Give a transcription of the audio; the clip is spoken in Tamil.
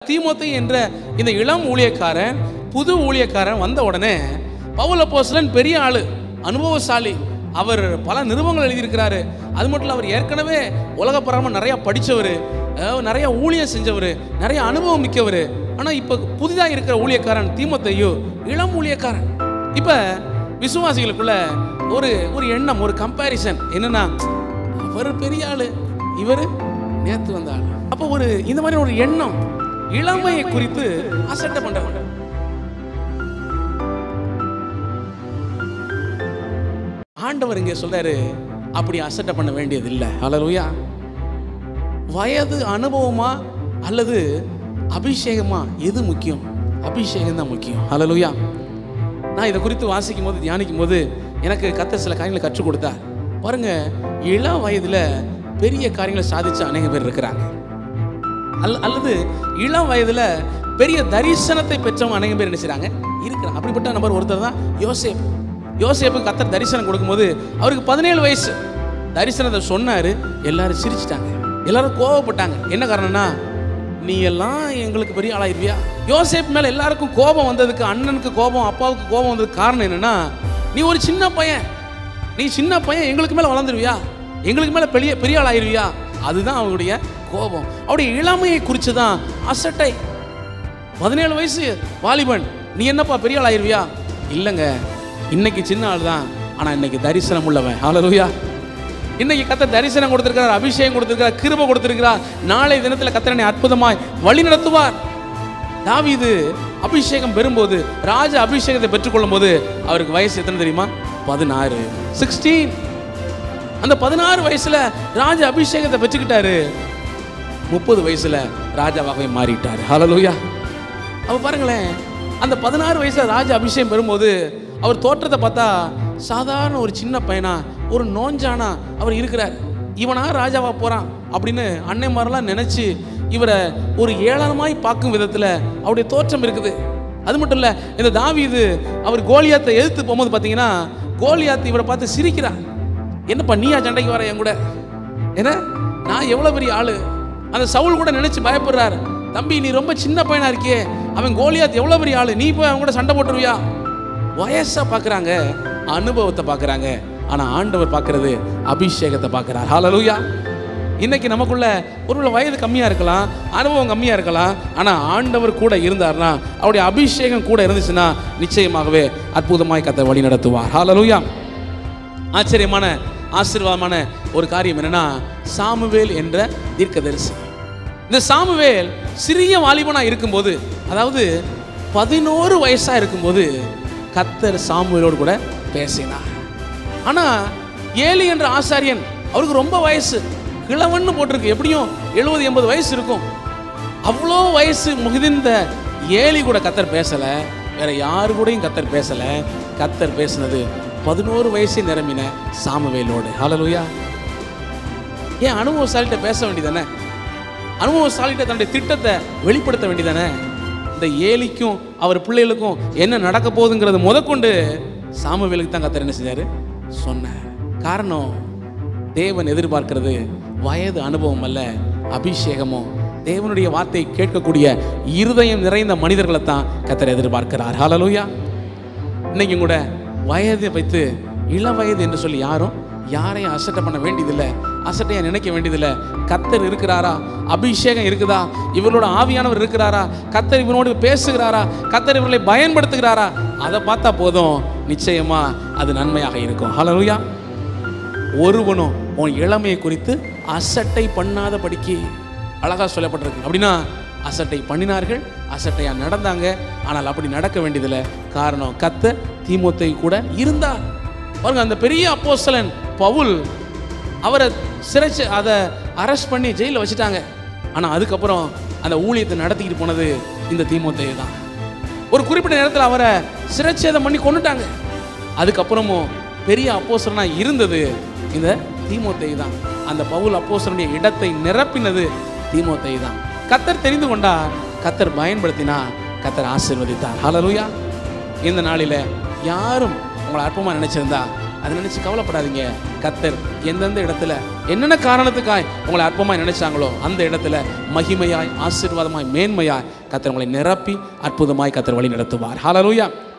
தீமோத்தை என்ற இந்த இளம் ஊழியக்காரன் புது ஊழியக்காரன் வந்த உடனே பவுல் அப்போஸ்தலன் பெரிய ஆளு அனுபவசாலி அவர் பல நிருபங்கள் எழுதியிருக்கிறாரு அது மட்டும் இல்ல அவர் ஏற்கனவே உலகப்பரமாக நிறைய படித்தவர் நிறைய ஊழியம் செஞ்சவர் நிறைய அனுபவம் மிக்கவர் ஆனால் இப்போ புதிதாக இருக்கிற ஊழியக்காரன் தீமோத்தையோ இளம் ஊழியக்காரன் இப்போ விசுவாசிகளுக்குள்ள ஒரு ஒரு எண்ணம் ஒரு கம்பேரிசன் என்னன்னா அவர் பெரிய ஆளு இவர் நேத்து வந்த ஆளு அப்போ ஒரு இந்த மாதிரி ஒரு எண்ணம் இளமையை குறித்து அசட்டை பண்றவங்க ஆண்டவர் இங்க சொல்றாரு அப்படி அசட்டை பண்ண வேண்டியது இல்லை ஹalleluya வயது அனுபவமா அல்லது அபிஷேகமா எது முக்கியம் அபிஷேகம் தான் முக்கியம் ஹalleluya நான் இதை குறித்து வாசிக்கும் போது தியானிக்கும் போது எனக்கு கத்த சில காரியங்களை கற்றுக் கொடுத்தார் பாருங்க இளம் வயதுல பெரிய காரியங்களை சாதிச்ச அநேக பேர் இருக்கிறாங்க அல் அல்லது இளம் வயதுல பெரிய தரிசனத்தை பெற்றவங்க அநேக பேர் என்ன செய்றாங்க இருக்கிறாங்க அப்படிப்பட்ட நபர் ஒருத்தர் தான் யோசேப் யோசேப்பு கத்தர் தரிசனம் கொடுக்கும்போது அவருக்கு பதினேழு வயசு தரிசனத்தை சொன்னாரு எல்லாரும் சிரிச்சிட்டாங்க எல்லாரும் கோவப்பட்டாங்க என்ன காரணம்னா நீ எல்லாம் எங்களுக்கு பெரிய ஆளாயிருவியா யோசேப் மேல எல்லாருக்கும் கோபம் வந்ததுக்கு அண்ணனுக்கு கோபம் அப்பாவுக்கு கோபம் வந்ததுக்கு காரணம் என்னன்னா நீ ஒரு சின்ன பையன் நீ சின்ன பையன் எங்களுக்கு மேல வளர்ந்துருவியா எங்களுக்கு மேல பெரிய பெரிய ஆள் ஆயிருவியா அதுதான் அவருடைய கோபம் அவருடைய இளமையை குறித்து தான் அசட்டை பதினேழு வயசு வாலிபன் நீ என்னப்பா பெரிய ஆள் ஆயிருவியா இல்லைங்க இன்னைக்கு சின்ன ஆள் தான் ஆனா இன்னைக்கு தரிசனம் உள்ளவன் ஹalleluya இன்னைக்கு கத்த தரிசனம் கொடுத்திருக்கிறார் அபிஷேகம் கொடுத்திருக்கிறார் கிருபை கொடுத்திருக்கிறார் நாளை தினத்தில் கத்தரனை அற்புதமாய் வழி நடத்துவார் தாவீது அபிஷேகம் பெறும்போது ராஜ அபிஷேகத்தை பெற்றுக்கொள்ளும் போது அவருக்கு வயசு எத்தனை தெரியுமா பதினாறு சிக்ஸ்டீன் அந்த பதினாறு வயசுல ராஜ அபிஷேகத்தை பெற்றுக்கிட்டாரு முப்பது வயசுல ராஜாவாகவே மாறிட்டார் ஹalleluya அப்ப பாருங்களேன் அந்த பதினாறு வயசுல ராஜ அபிஷேகம் பெறும்போது அவர் தோற்றத்தை பார்த்தா சாதாரண ஒரு சின்ன பையனா ஒரு நோஞ்சானா அவர் இருக்கிறார் இவனா ராஜாவா போறான் அப்படின்னு அன்னைமாரெல்லாம் நினைச்சு இவரை ஒரு ஏளனமாய் பார்க்கும் விதத்துல அவருடைய தோற்றம் இருக்குது அது மட்டும் இல்ல இந்த தாவீது அவர் கோலியாத்தை எதிர்த்து போகும்போது பார்த்தீங்கன்னா கோலியாத் இவரை பார்த்து சிரிக்கிறார் என்னப்பா நீயா சண்டைக்கு வர என் கூட என்ன நான் எவ்வளவு பெரிய ஆளு அந்த சவுல் கூட நினைச்சு பயப்படுறாரு தம்பி நீ ரொம்ப சின்ன பையனா இருக்கியே அவன் கோலியாத் எவ்வளவு பெரிய ஆளு நீ போய் அவன் கூட சண்டை போட்டுருவியா வயசா பார்க்கறாங்க அனுபவத்தை பார்க்கறாங்க ஆனா ஆண்டவர் பார்க்கறது அபிஷேகத்தை பார்க்கறார் ஹalleluya இன்னைக்கு நமக்குள்ள ஒருவேளை வயது கம்மியா இருக்கலாம் அனுபவம் கம்மியா இருக்கலாம் ஆனா ஆண்டவர் கூட இருந்தார்னா அவருடைய அபிஷேகம் கூட இருந்துச்சுன்னா நிச்சயமாகவே அற்புதமாய் கத்தை வழி நடத்துவார் ஹalleluya ஆச்சரியமான ஆசீர்வாதமான ஒரு காரியம் என்னன்னா சாமுவேல் என்ற தீர்க்கதரிசி இந்த சாமுவேல் சிறிய வாலிபனா இருக்கும்போது அதாவது பதினோரு வயசா இருக்கும்போது கத்தர் சாமுவேலோடு கூட பேசினார் ஆனா ஏலி என்ற ஆசாரியன் அவருக்கு ரொம்ப வயசு கிழவன்னு போட்டிருக்கு எப்படியும் எழுபது எண்பது வயசு இருக்கும் அவ்வளோ வயசு முகிதிந்த ஏலி கூட கத்தர் பேசல வேற யாரு கூடயும் கத்தர் பேசல கத்தர் பேசினது பதினோரு வயசு நிரம்பின சாமுவேலோடு ஹalleluya ஏன் அனுபவசாலிட்ட பேச வேண்டியதானே அனுபவசாலிட்ட தன்னுடைய திட்டத்தை வெளிப்படுத்த வேண்டியதானே இந்த ஏலிக்கும் அவர் பிள்ளைகளுக்கும் என்ன நடக்க போகுதுங்கிறது முதற்கொண்டு சாமுவேலுக்கு தான் கத்தர் என்ன செஞ்சாரு சொன்னார் காரணம் தேவன் எதிர்பார்க்கிறது வயது அனுபவம் அல்ல அபிஷேகமோ தேவனுடைய வார்த்தையை கேட்கக்கூடிய இருதயம் நிறைந்த மனிதர்களை தான் கத்தர் எதிர்பார்க்கிறார் ஹalleluya இன்னைக்கும் கூட வயதை வைத்து இள வயது என்று சொல்லி யாரும் யாரையும் அசட்டை பண்ண வேண்டியதில்லை அசட்டையா நினைக்க வேண்டியதில்லை கத்தர் இருக்கிறாரா அபிஷேகம் இருக்குதா இவரோட ஆவியானவர் இருக்கிறாரா கத்தர் இவனோடு பேசுகிறாரா கத்தர் இவர்களை பயன்படுத்துகிறாரா அதை பார்த்தா போதும் நிச்சயமா அது நன்மையாக இருக்கும் ஹalleluya ஒருவனும் உன் இளமையை குறித்து அசட்டை பண்ணாத படிக்கு அழகா சொல்லப்பட்டிருக்கு அப்படின்னா அசட்டை பண்ணினார்கள் அசட்டையா நடந்தாங்க ஆனால் அப்படி நடக்க வேண்டியதில்லை காரணம் கத்த தீமோத்தை கூட இருந்தார் பாருங்க அந்த பெரிய அப்போஸ்தலன் பவுல் அவரை சிறைச்சு அதை அரெஸ்ட் பண்ணி ஜெயிலில் வச்சுட்டாங்க ஆனால் அதுக்கப்புறம் அந்த ஊழியத்தை நடத்திக்கிட்டு போனது இந்த தீமோத்தேயு தான் ஒரு குறிப்பிட்ட நேரத்தில் அவரை சிறைச்சேதம் பண்ணி கொண்டுட்டாங்க அதுக்கப்புறமும் பெரிய அப்போஸ்தலனா இருந்தது இந்த தீமோத்தேயு தான் அந்த பவுல் அப்போஸ்தலனுடைய இடத்தை நிரப்பினது தீமோத்தேயு தான் கத்தர் தெரிந்து கொண்டா கத்தர் பயன்படுத்தினா கத்தர் ஆசீர்வதித்தார் ஹalleluya இந்த நாளில யாரும் உங்களை அற்பமாக நினைச்சிருந்தா அதை நினைச்சு கவலைப்படாதீங்க கத்தர் எந்தெந்த இடத்துல என்னென்ன காரணத்துக்காய் உங்களை அற்பமாய் நினைச்சாங்களோ அந்த இடத்துல மகிமையாய் ஆசீர்வாதமாய் மேன்மையாய் கத்தர் உங்களை நிரப்பி அற்புதமாய் கத்தர் வழி நடத்துவார் ஹalleluya